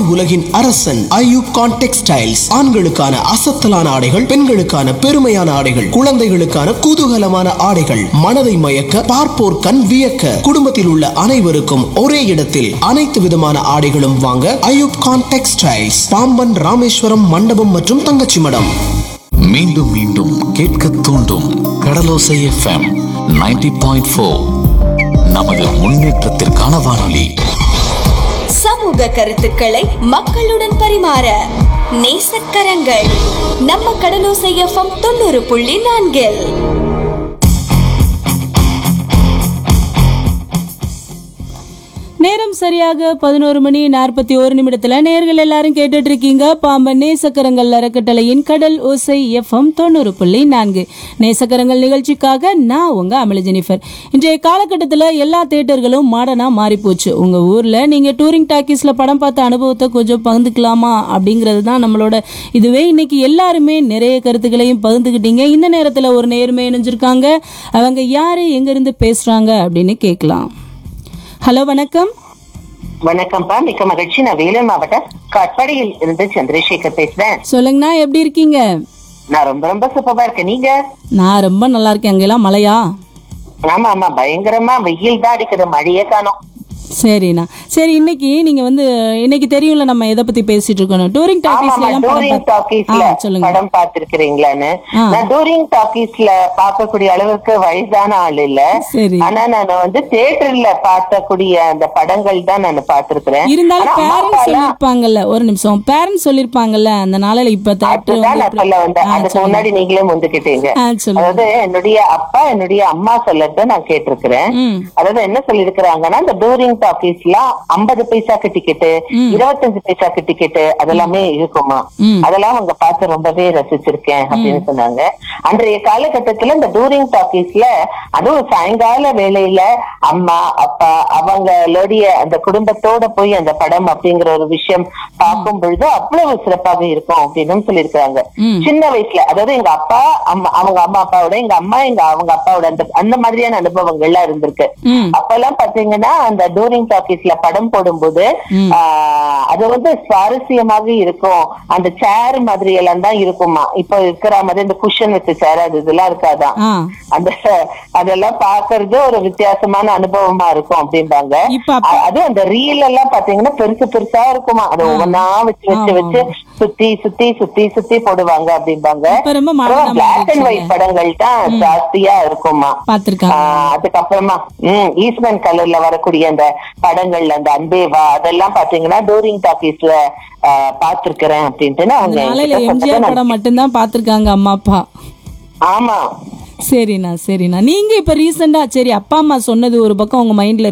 உலகின் அரசன் ஐயூப் கான் டெக்ஸ்டைல்ஸ் ஆண்களுக்கான அசத்தலான ஆடைகள் பெண்களுக்கான பெருமையான ஆடைகள் குழந்தைகளுக்கான குதூகலமான ஆடைகள் மனதை மயக்க பார்ப்போர் கண் வியக்க குடும்பத்தில் உள்ள அனைவருக்கும் ஒரே இடத்தில் அனைத்து விதமான ஆடைகளும் வாங்க ஐயூப் கான் டெக்ஸ்டைல்ஸ் பாம்பன் ராமேஸ்வரம் மண்டபம் மற்றும் தங்கச்சி மடம் மீண்டும் மீண்டும் கேட்க தூண்டும் கடலோசை எஃப்எம் 90.4 பாயிண்ட் ஃபோர் நமது முன்னேற்றத்திற்கான வானொலி சமூக கருத்துக்களை மக்களுடன் பரிமாற நேசக்கரங்கள் நம்ம கடலோசை எஃப்எம் தொண்ணூறு புள்ளி நான்கில் நேரம் சரியாக பதினோரு மணி நாற்பத்தி ஒரு நிமிடத்துல நேர்கள் எல்லாரும் கேட்டுட்டு இருக்கீங்க பாம்பன் நேசக்கரங்கள் அறக்கட்டளையின் கடல் ஓசை எஃப்எம் தொண்ணூறு புள்ளி நான்கு நேசக்கரங்கள் நிகழ்ச்சிக்காக நான் உங்க அமல ஜெனிஃபர் இன்றைய காலகட்டத்தில் எல்லா தேட்டர்களும் மாடர்னா மாறி போச்சு உங்க ஊர்ல நீங்க டூரிங் டாக்கீஸ்ல படம் பார்த்த அனுபவத்தை கொஞ்சம் பகிர்ந்துக்கலாமா அப்படிங்கிறது தான் நம்மளோட இதுவே இன்னைக்கு எல்லாருமே நிறைய கருத்துக்களையும் பகிர்ந்துக்கிட்டீங்க இந்த நேரத்துல ஒரு நேர்மை இணைஞ்சிருக்காங்க அவங்க யாரு எங்க இருந்து பேசுறாங்க அப்படின்னு கேட்கலாம் ஹலோ வணக்கம் வணக்கம்ப்பா மிக்க மகிழ்ச்சி நான் வேலூர் மாவட்டம் கட்பாடியில் இருந்து சந்திரசேகர் பேசுறேன் சொல்லுங்கண்ணா எப்படி இருக்கீங்க நான் ரொம்ப ரொம்ப சூப்பரா இருக்கேன் நீங்க நான் ரொம்ப நல்லா இருக்கேன் அங்கெல்லாம் மழையா ஆமா ஆமா பயங்கரமா வெயில் தான் அடிக்குது மழையே காணோம் சரிண்ணா சரி இன்னைக்கு நீங்க வந்து இன்னைக்கு தெரியும்ல நம்ம எதை பத்தி பேசிட்டு இருக்கோம் டூரிங் டாக்கீஸ்ல ஆமாமா எல்லாம் படம் டூரிங் பார்த்து- டாக்கீஸ்ல ஆ, சொல்லுங்க படம் பார்த்திருக்கிறீங்களான்னு ஆ. நான் டூரிங் டாக்கீஸ்ல பார்க்கக்கூடிய அளவுக்கு வயசான ஆள் இல்ல சரி. ஆனா நான் வந்து தியேட்டர்ல பார்க்கக்கூடிய அந்த படங்கள் தான் நான் பார்த்திருக்கிறேன் இருந்தாலும் ஆனா அம்மா பேரண்ட்ஸ் அப்பாலாம் சொல்லிருப்பாங்கல்ல ஒரு நிமிஷம் பேரண்ட்ஸ் சொல்லிருப்பாங்கல்ல அந்த நாளையில இப்ப தேட்டர் அதுதான் நான் சொல்ல வந்தேன் அதுக்கு முன்னாடி நீங்களே முந்துக்கிட்டீங்க ஆ, சொல்லுங்க. அதாவது என்னுடைய அப்பா என்னுடைய அம்மா சொல்லறத நான் கேட்டிருக்கிறேன் ம். அதாவது என்ன சொல்லிருக்கிறாங்கன்னா இந்த டூரிங் டாக்கீஸ்லாம் ஐம்பது பைசாக்கு டிக்கெட்டு இருபத்தஞ்சு பைசாக்கு டிக்கெட்டு அதெல்லாமே இருக்குமா ம். அதெல்லாம் அவங்க பார்த்து ரொம்பவே ரசிச்சிருக்கேன் அப்படின்னு சொன்னாங்க அன்றைய காலகட்டத்துல இந்த டூரிங் டாக்கீஸ்ல அதுவும் சாயங்கால வேளையில அம்மா அப்பா அவங்களுடைய அந்த குடும்பத்தோட போய் அந்த படம் அப்படிங்கிற ஒரு விஷயம் பார்க்கும் பொழுது அவ்வளவு சிறப்பாக இருக்கும் அப்படின்னு சொல்லியிருக்காங்க ம். சின்ன வயசுல அதாவது எங்க அப்பா அம்மா அவங்க அம்மா அப்பாவோட எங்க அம்மா எங்க அவங்க அப்பாவோட அந்த அந்த மாதிரியான அனுபவங்கள் எல்லாம் இருந்திருக்கு ம். அப்பெல்லாம் பாத்தீங்கன்னா அந்த டூரிங் டாக்கீஸ்ல படம் போடும்போது ம். ஆஹ், அது வந்து சுவாரஸ்யமாக இருக்கும் அந்த சேர் மாதிரி எல்லாம் தான் இருக்குமா இப்போ இருக்கிற மாதிரி இந்த குஷன் வச்ச சேர் அது இதெல்லாம் இருக்காதான் ஆ அந்த அதெல்லாம் பாக்குறது ஒரு வித்தியாசமான அனுபவமா இருக்கும் அப்படிம்பாங்க இப்ப அப்ப- அ- அது அந்த ரீல் எல்லாம் பாத்தீங்கன்னா பெருசு பெருசா இருக்குமா அது ஒவ்வொன்னா வச்சு வச்சு ஆமா. வச்சு சுத்தி சுத்தி சுத்தி சுத்தி போடுவாங்க அப்படிம்பாங்க இப்ப ரொம்ப மாடர்னா பிளாக் அண்ட் மாறிடுச்சுங்க. ஒயிட் படங்கள் தான் ஜாஸ்தியா இருக்குமா பாத்திருக்காங்க ஆஹ் அதுக்கப்புறமா உம் ஈஸ்மன் கலர்ல வரக்கூடிய அந்த படங்கள்ல அந்த அன்பேவா அதெல்லாம் பாத்தீங்கன்னா டூரிங் டாக்கீஸ்ல பாத்திருக்கிறேன் அப்படின்ட்டு நான் அவங்க அந்த நாளையில என்கிட்ட எம்ஜிஆர் சொன்னதை படம் மட்டும்தான் பாத்திருக்காங்க அம்மா அப்பா நான் ஆமா சரிண்ணா சரிண்ணா நீங்க இப்ப ரீசெண்டா சரி அப்பா அம்மா சொன்னது ஒரு பக்கம் உங்க மைண்ட்ல